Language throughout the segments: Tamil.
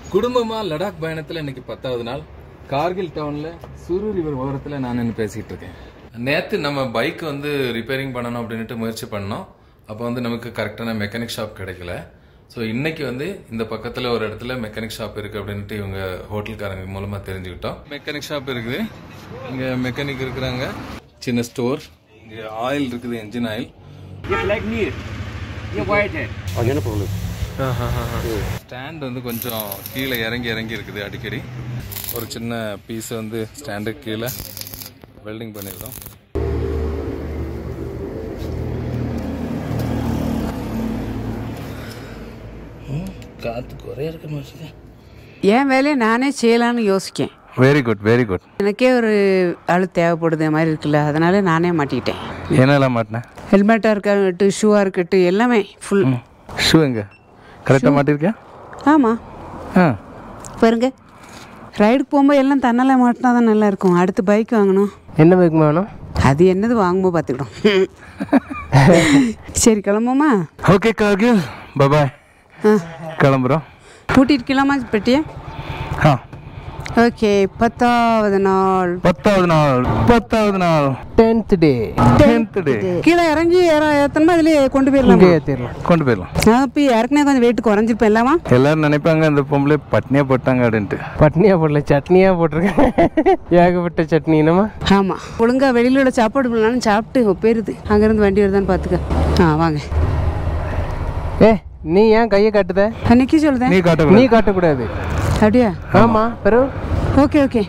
குடும்பமா லடாக் பயணத்துல இன்னைக்கு பத்தாவது நாள் கார்கில் டவுன்ல சுரு ரிவர் ஓரத்துல நான் நின்று பேசிட்டு இருக்கேன் நேத்து நம்ம பைக் வந்து ரிப்பேரிங் பண்ணணும் அப்படின்ட்டு முயற்சி பண்ணோம் அப்போ வந்து நமக்கு கரெக்டான மெக்கானிக் ஷாப் கிடைக்கல ஸோ இன்னைக்கு வந்து இந்த பக்கத்துல ஒரு இடத்துல மெக்கானிக் ஷாப் இருக்கு அப்படின்ட்டு இவங்க ஹோட்டல்காரங்க மூலமா தெரிஞ்சுக்கிட்டோம் மெக்கானிக் ஷாப் இருக்குது இங்க மெக்கானிக் இருக்கிறாங்க சின்ன ஸ்டோர் இங்க ஆயில் இருக்குது என்ஜின் ஆயில் ये ब्लैक नहीं है ये वाइट है ஸ்டாண்ட் வந்து கொஞ்சம் கீழே இறங்கி இறங்கி இருக்குது அடிக்கடி ஒரு சின்ன பீஸ் வந்து ஸ்டாண்டுக்கு கீழே வெல்டிங் பண்ணியிருக்கோம் காற்று குறைய இருக்க மாட்டேங்குது என் வேலையை நானே செய்யலான்னு யோசிக்கேன் வெரி குட் வெரி குட் எனக்கே ஒரு ஆள் தேவைப்படுது மாதிரி இருக்குல்ல அதனால நானே மாட்டிக்கிட்டேன் என்னெல்லாம் மாட்டினேன் ஹெல்மெட்டாக இருக்கட்டும் ஷூவாக இருக்கட்டும் எல்லாமே ஃபுல் ஷூ எங்க கரெக்டாக மாட்டிருக்கியா ஆமாம் ஆ பாருங்க ரைடுக்கு போகும்போது எல்லாம் தன்னால மாட்டினா தான் நல்லா இருக்கும் அடுத்து பைக் வாங்கணும் என்ன பைக் வேணும் அது என்னது வாங்கும்போது பார்த்துக்கிடும் சரி கிளம்புமா ஓகே கார்கில் பாய் ஆ கிளம்புறோம் பூட்டிருக்கலாமா பெட்டியை ஆ ஓகே பத்தாவது நாள் பத்தாவது நாள் பத்தாவது நாள் டென்த் டே டென்த் டே கீழே இறங்கி ஏற ஏற்றணுமா இதுலேயே கொண்டு போயிடலாமா இங்கே ஏற்றிடலாம் கொண்டு போயிடலாம் நான் இப்போ ஏற்கனவே கொஞ்சம் வெயிட் குறைஞ்சிருப்பேன் இல்லாமா எல்லாரும் நினைப்பாங்க இந்த பொம்பளை பட்னியா போட்டாங்க அப்படின்ட்டு பட்னியா போடல சட்னியாக போட்டிருக்கேன் ஏகப்பட்ட சட்னி என்னமா ஆமாம் ஒழுங்கா வெளியில உள்ள சாப்பாடு பண்ணாலும் சாப்பிட்டு போயிருது அங்கேருந்து வண்டி வருதான்னு பார்த்துக்க ஆ வாங்க ஏ நீ ஏன் கையை காட்டுத அன்னைக்கு சொல்லுதேன் நீ காட்ட நீ காட்டக்கூடாது அப்படியா ஆமா பிறகு ஓகே ஓகே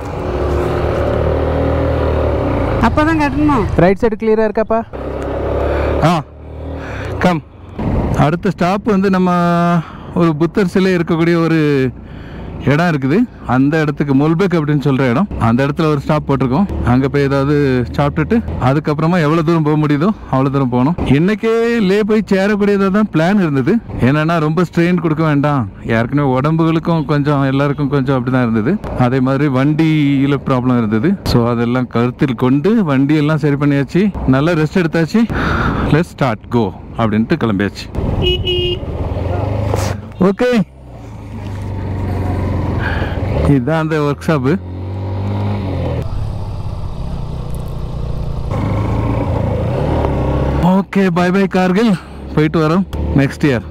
அப்போ தான் கட்டணும் ரைட் சைடு கிளியரா இருக்காப்பா ஆ கம் அடுத்த ஸ்டாப் வந்து நம்ம ஒரு புத்தர் சிலை இருக்கக்கூடிய ஒரு இடம் இருக்குது அந்த இடத்துக்கு முல்பெக் அப்படின்னு சொல்ற இடம் அந்த இடத்துல ஒரு ஸ்டாப் போட்டிருக்கோம் அங்க போய் ஏதாவது சாப்பிட்டுட்டு அதுக்கப்புறமா எவ்வளவு தூரம் போக முடியுதோ அவ்வளவு தூரம் போகணும் இன்னைக்கே லே போய் சேரக்கூடியதா தான் பிளான் இருந்தது என்னன்னா ரொம்ப ஸ்ட்ரெயின் கொடுக்க வேண்டாம் ஏற்கனவே உடம்புகளுக்கும் கொஞ்சம் எல்லாருக்கும் கொஞ்சம் அப்படிதான் இருந்தது அதே மாதிரி வண்டியில ப்ராப்ளம் இருந்தது ஸோ அதெல்லாம் கருத்தில் கொண்டு வண்டி எல்லாம் சரி பண்ணியாச்சு நல்லா ரெஸ்ட் எடுத்தாச்சு லெட் ஸ்டார்ட் கோ அப்படின்ட்டு கிளம்பியாச்சு ஓகே இதுதான் அந்த workshop okay bye bye Kargil போயிட்டு வரோம் நெக்ஸ்ட் இயர்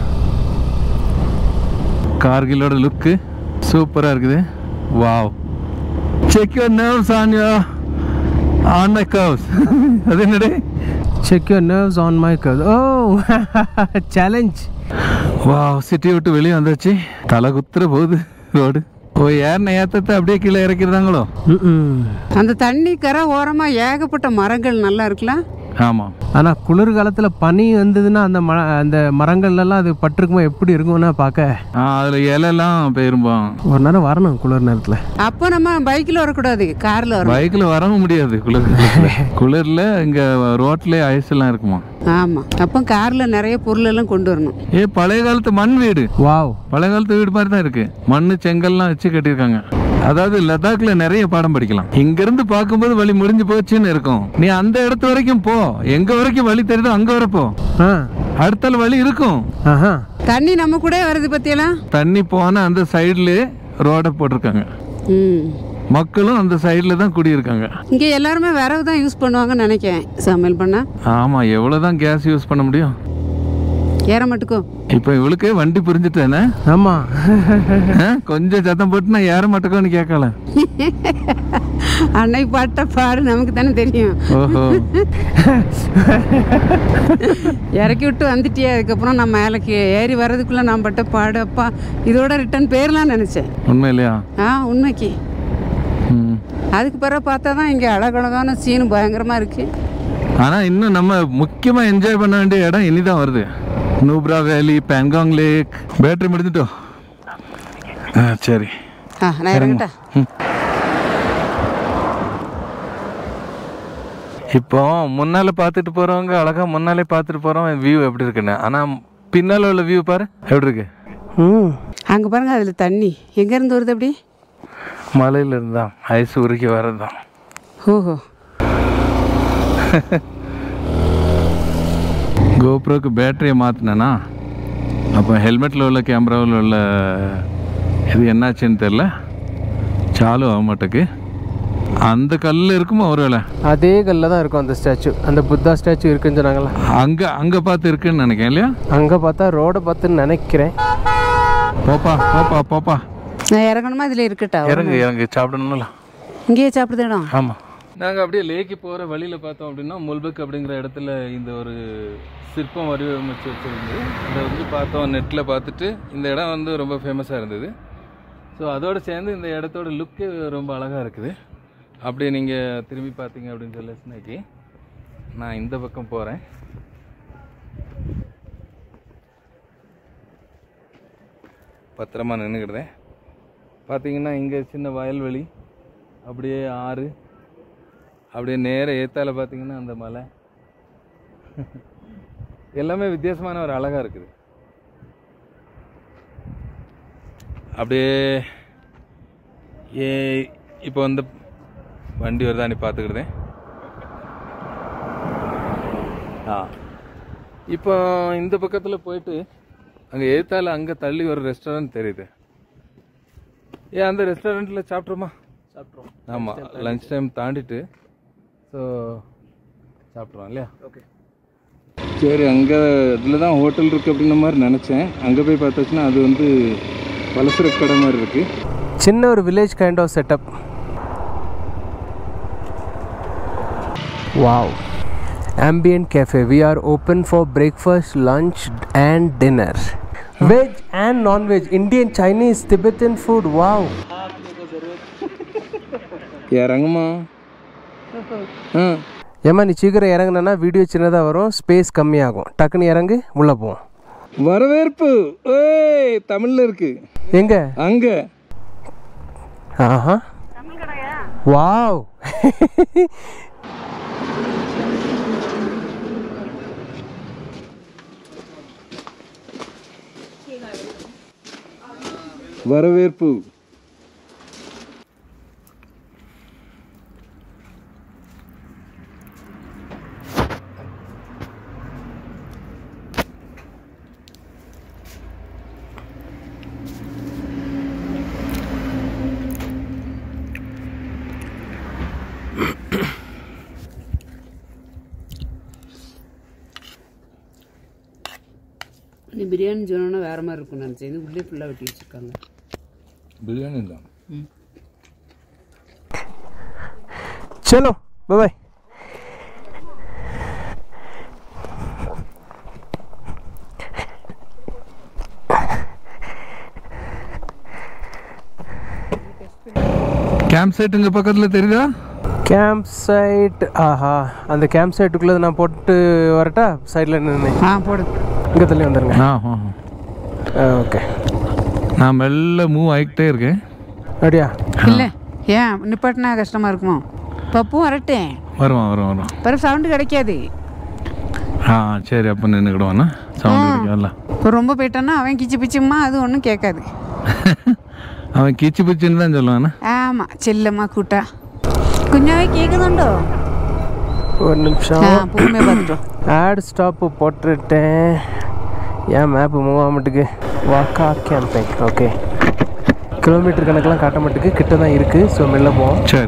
கார்கிலோட லுக்கு சூப்பராக இருக்குது wow check your nerves on your on my curves அது என்னடே check your nerves on my cur oh challenge wow city விட்டு வெளியே வந்தாச்சு தலை குத்துற போகுது ரோடு ஓ ஏறின ஏத்தத்தை அப்படியே கீழே இறக்கிறாங்களோ அந்த தண்ணி கரை ஓரமாக ஏகப்பட்ட மரங்கள் நல்லா இருக்குல்ல ஆமாம் ஆனால் குளிர்காலத்தில் பனி வந்ததுன்னா அந்த ம அந்த மரங்கள்லாம் அது பட்டிருக்குமோ எப்படி இருக்கும்னா பார்க்க ஆ அதில் இலையெல்லாம் போயிரும்போம் ஒரு நேரம் வரணும் குளிர் நேரத்தில் அப்போ நம்ம பைக்கில் வரக்கூடாது காரில் வரணும் பைக்கில் வரவும் முடியாது குளிர் குளிரில் இங்கே ரோட்லேயே ஐஸ் எல்லாம் இருக்குமா ஆமாம் அப்போ காரில் நிறைய பொருள் எல்லாம் கொண்டு வரணும் ஏ பழைய காலத்து மண் வீடு வாவ் பழைய காலத்து வீடு மாதிரி தான் இருக்கு மண்ணு செங்கல்லாம் வச்சு கட்டியிருக்காங்க அதாவது லடாக்ல நிறைய பாடம் படிக்கலாம் இங்க இருந்து பார்க்கும்போது வழி முடிஞ்சு போச்சுன்னு இருக்கும் நீ அந்த இடத்து வரைக்கும் போ எங்க வரைக்கும் வழி தெரியுதோ அங்க வர போ ஆ அடுத்தால வழி இருக்கும் ஆஹா தண்ணி நம்ம கூட வருது பற்றியெல்லாம் தண்ணி போன அந்த சைடுலயே ரோட போட்டிருக்காங்க ம் மக்களும் அந்த சைடுல தான் குடியிருக்காங்க இங்கே எல்லாருமே விறகு தான் யூஸ் பண்ணுவாங்கன்னு நினைக்கிறேன் சமையல் பண்ண ஆமா எவ்வளவுதான் கேஸ் யூஸ் பண்ண முடியும் ஏற மாட்டுக்கும் இப்போ இவளுக்கே வண்டி புரிஞ்சுட்டேனே ஆமாம் ஆ, கொஞ்சம் சத்தம் போட்டு நான் ஏற மாட்டேக்கோன்னு கேட்கல அன்னைக்கு பாட்ட பாடு நமக்கு தானே தெரியும் ஓஹோ இறக்கி விட்டு வந்துட்டியே அதுக்கப்புறம் நான் மேலே கீ- ஏறி வர்றதுக்குள்ளே நான் பட்ட பாடு அப்பா இதோட ரிட்டர்ன் பேர்லாம் நினச்சேன் உண்மை இல்லையா ஆ உண்மைக்கு ம். அதுக்கு பிறகு பார்த்தா தான் இங்கே அழகழகான சீனு பயங்கரமாக இருக்குது ஆனா இன்னும் நம்ம முக்கியமா என்ஜாய் பண்ண வேண்டிய இடம் இனிதான் வருது Nubra valley Pangong lake battery முடிஞ்சிட்டோம் ஆ, சரி ஆ நான் இறங்கட்டா இப்போ முன்னால பார்த்துட்டு போறவங்க அழகா முன்னாலே பார்த்துட்டு போறோம் வியூ எப்படி இருக்குன்னு ஆனா பின்னால உள்ள வியூ பாரு எப்படி இருக்கு ம் அங்கே பாருங்க அதில் தண்ணி எங்கேருந்து வருது அப்படி மலையில இருந்தான் ஐஸ் உருக்கி வரதுதான் ஓஹோ கோப்ரோக்கு பேட்டரியை மாற்றினேன்னா அப்போ ஹெல்மெட்டில் உள்ள கேமராவில் உள்ள இது என்னாச்சுன்னு தெரில சாலு ஆக மாட்டேக்கு அந்த கல் இருக்குமா ஒருவேளை அதே கல்லில் தான் இருக்கும் அந்த ஸ்டாச்சு அந்த புத்தா ஸ்டாச்சு இருக்குன்னு சொன்னாங்களா அங்கே அங்கே பார்த்து இருக்குன்னு நினைக்கிறேன் இல்லையா அங்கே பார்த்தா ரோடை பார்த்துன்னு நினைக்கிறேன் போப்பா போப்பா போப்பா நான் இறங்கணுமா இதில் இருக்கட்டா இறங்கு இறங்கு சாப்பிடணும்ல இங்கேயே சாப்பிடுது இடம் ஆமாம் நாங்கள் அப்படியே லேக்கு போகிற வழியில் பார்த்தோம் அப்படின்னா முல்பக் அப்படிங்கிற இடத்துல இந்த ஒரு சிற்பம் வடிவமைச்சு வச்சுருந்து அதை வந்து பார்த்தோம் நெட்டில் பார்த்துட்டு இந்த இடம் வந்து ரொம்ப ஃபேமஸாக இருந்தது ஸோ அதோடு சேர்ந்து இந்த இடத்தோட லுக்கே ரொம்ப அழகாக இருக்குது அப்படியே நீங்கள் திரும்பி பார்த்தீங்க அப்படின்னு சொல்லி ஸ்னேக்கி நான் இந்த பக்கம் போகிறேன் பத்திரமா நின்றுக்கிடுதேன் பார்த்தீங்கன்னா இங்கே சின்ன வயல்வெளி அப்படியே ஆறு அப்படியே நேர ஏத்தால பார்த்தீங்கன்னா அந்த மலை எல்லாமே வித்தியாசமான ஒரு அழகாக இருக்குது அப்படியே ஏ இப்போ வந்து வண்டி வருதா நீ பார்த்துக்கிடுதேன் ஆ இப்போ இந்த பக்கத்தில் போயிட்டு அங்கே ஏத்தால அங்கே தள்ளி ஒரு ரெஸ்டாரண்ட் தெரியுது ஏ அந்த ரெஸ்டாரண்ட்டில் சாப்பிட்ருமா சாப்பிட்றோம் ஆமாம் லஞ்ச் டைம் தாண்டிட்டு ஸோ சாப்பிட்றோம் இல்லையா ஓகே சரி அங்கே இதில் தான் ஹோட்டல் இருக்குது அப்படின்ன மாதிரி நினச்சேன் அங்கே போய் பார்த்தாச்சுன்னா அது வந்து பலசர கடை மாதிரி இருக்குது சின்ன ஒரு village kind of setup wow ambient cafe we are open for breakfast lunch and dinner veg and non-veg indian chinese tibetan food wow இறங்குமா ஆ ஏம்மா நீ சீக்கிரம் இறங்குனா வீடியோ சின்னதாக வரும் ஸ்பேஸ் கம்மியாகும் டக்குன்னு இறங்கு உள்ளே போவோம் வரவேற்பு ஏய் தமிழில் இருக்கு எங்க அங்கே ஆஹா வாவ் வரவேற்பு நீ பிரியாணி சொன்னோன்னா வேற மாதிரி இருக்கும் நினச்சேன் இது உள்ளே ஃபுல்லாக வெட்டி வச்சுருக்காங்க பிரியாணி தான் चलो बाय बाय கேம்ப் சைட் இங்கே பக்கத்தில் தெரியுதா கேம்ப் சைட் ஆஹா அந்த கேம்ப் சைட்டுக்குள்ளே நான் போட்டு வரட்டா சைடில் நின்று ஆ போடு இங்கே தள்ளி வந்துடுங்க ஆ ஆ ஓகே நான் மெல்ல மூவ் ஆகிக்கிட்டே இருக்கேன் அப்படியா இல்லை ஏன் நிப்பாட்டினா கஷ்டமாக இருக்குமோ பப்பும் வரட்டேன் வருவான் வருவான் வருவான் பிறகு சவுண்டு கிடைக்காது ஆ சரி அப்போ நின்றுக்கிடுவானா சவுண்ட் கிடைக்காதுல்ல இப்போ ரொம்ப போயிட்டான்னா அவன் கிச்சு பிச்சுமா அது ஒன்றும் கேட்காது அவன் கிச்சு பிச்சுன்னு தான் சொல்லுவானா ஆமாம் செல்லம்மா கூட்டா குஞ்சாவே கேட்குதுண்டோ ஒரு நிமிஷம் ஆ பொறுமையாக பார்த்துட்டோம் ஆட் ஸ்டாப்பு போட்டுட்டேன் ஏன் மேப்பு மூவ் ஆக மாட்டுக்கு வாக்கா கேம்பிங் ஓகே கிலோமீட்டர் கணக்கெலாம் காட்ட மாட்டுக்கு கிட்ட தான் இருக்குது ஸோ மெல்ல போவோம் சரி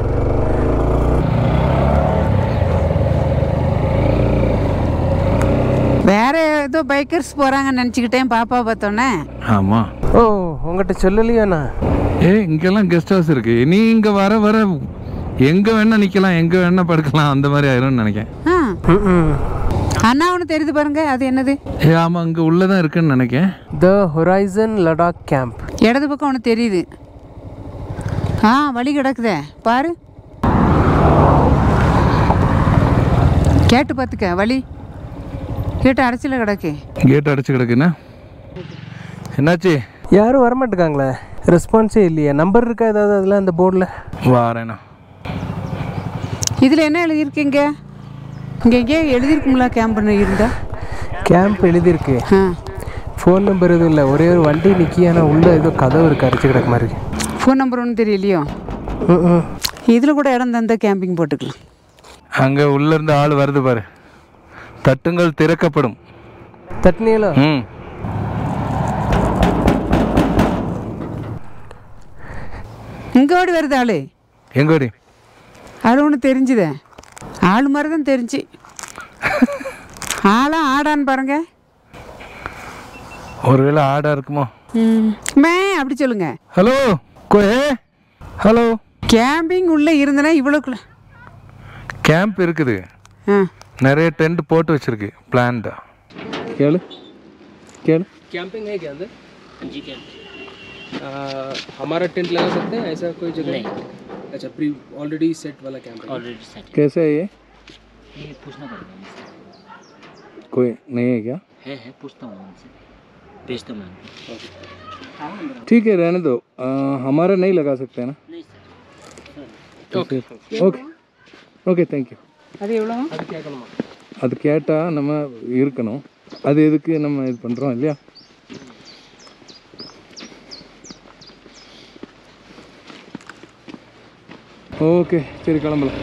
வேற ஏதோ பைக்கர்ஸ் போகிறாங்கன்னு நினச்சிக்கிட்டேன் பாப்பா பார்த்தோன்னே ஆமாம் ஓ உங்கள்கிட்ட சொல்லலையாண்ணா ஏ இங்கெல்லாம் கெஸ்ட் ஹவுஸ் இருக்கு நீ இங்கே வர வர எங்கே வேணா நிற்கலாம் எங்கே வேணா படுக்கலாம் அந்த மாதிரி ஆயிரும்னு நினைக்கிறேன் ஆ ம் அண்ணா ஒன்று தெரியுது பாருங்க அது என்னது ஏ ஆமாம் இங்கே உள்ளே தான் இருக்குன்னு நினைக்கிறேன் த ஹொரைசன் லடாக் கேம்ப் இடது பக்கம் ஒன்று தெரியுது ஆ வழி கிடக்குதே பாரு கேட்டு பார்த்துக்க வழி கேட்டு அரைச்சில கிடக்கு கேட் அடைச்சு கிடக்குண்ணா என்னாச்சு யாரும் வரமாட்டேங்காங்களே ரெஸ்பான்ஸே இல்லையே நம்பர் இருக்கா ஏதாவது அதில் அந்த போர்டில் வாரேண்ணா இதில் என்ன எழுதியிருக்கீங்க இங்கே எங்கேயோ எழுதியிருக்குங்களா கேம்ப்னு இருந்தா கேம்ப் எழுதியிருக்கு ஆ ஃபோன் நம்பர் எதுவும் இல்லை ஒரே ஒரு வண்டி நிற்கி ஆனால் உள்ளே ஏதோ கதவு இருக்கு அரைச்சி கிடக்கு மாதிரி ஃபோன் நம்பர் ஒன்றும் தெரியலையோ ம் ம் இதில் கூட இடம் தந்தா கேம்பிங் போட்டுக்கலாம் அங்கே உள்ளேருந்து ஆள் வருது பாரு தட்டுங்கள் திறக்கப்படும் தட்டினியலோ ம் எங்கோடி வருது ஆளு எங்கோடி அது ஒன்று தெரிஞ்சுதே ஆள் மாதிரி தான் தெரிஞ்சு ஆளா ஆடான்னு பாருங்க ஒருவேளை ஆடா இருக்குமோ ம் மே அப்படி சொல்லுங்க ஹலோ கோயே ஹலோ கேம்பிங் உள்ளே இருந்தனா இவ்வளோக்குள்ள கேம்ப் இருக்குது ஆ நிறைய டென்ட் போட்டு வச்சிருக்கு பிளான்டா கேளு கேளு कैंपिंग है क्या अंदर जी हमारा टेंट लगा सकते हैं ऐसा कोई जगह नहीं अच्छा प्री ऑलरेडी सेट वाला कैंप है ऑलरेडी सेट कैसे है ये ये पूछना पड़ेगा उनसे कोई नहीं है क्या है है पूछता हूँ उनसे भेजता हूँ मैं ठीक है रहने दो आ, हमारा नहीं लगा सकते हैं ना नहीं सर ஓகே ஓகே தேங்க்யூ அது எவ்வளோ அது கேட்கணுமா அது கேட்டால் நம்ம இருக்கணும் அது எதுக்கு நம்ம இது பண்ணுறோம் இல்லையா ஓகே சரி கிளம்பலாம்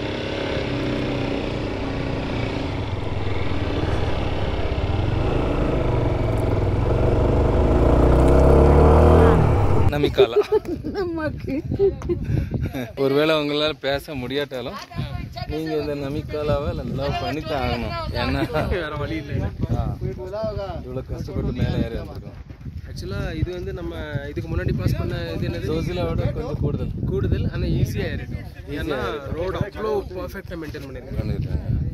நமிக்காலா ஒருவேளை உங்களால் பேச முடியாட்டாலும் நீங்கள் இந்த நமிக்காலாவை நல்லா பண்ணித்தான் ஆகணும் ஏன்னா வேற வழி இல்லை இவ்வளோ கஷ்டப்பட்டு மேலே ஏறி வந்திருக்கோம் ஆக்சுவலாக இது வந்து நம்ம இதுக்கு முன்னாடி பாஸ் பண்ண இது என்னது ஜோசிலாவோட கொஞ்சம் கூடுதல் கூடுதல் ஆனால் ஈஸியாக ஏறிட்டோம் ஏன்னா ரோடு அவ்வளோ பர்ஃபெக்டாக மெயின்டைன் பண்ணியிருக்காங்க பண்ணிக்கிட்டாங்க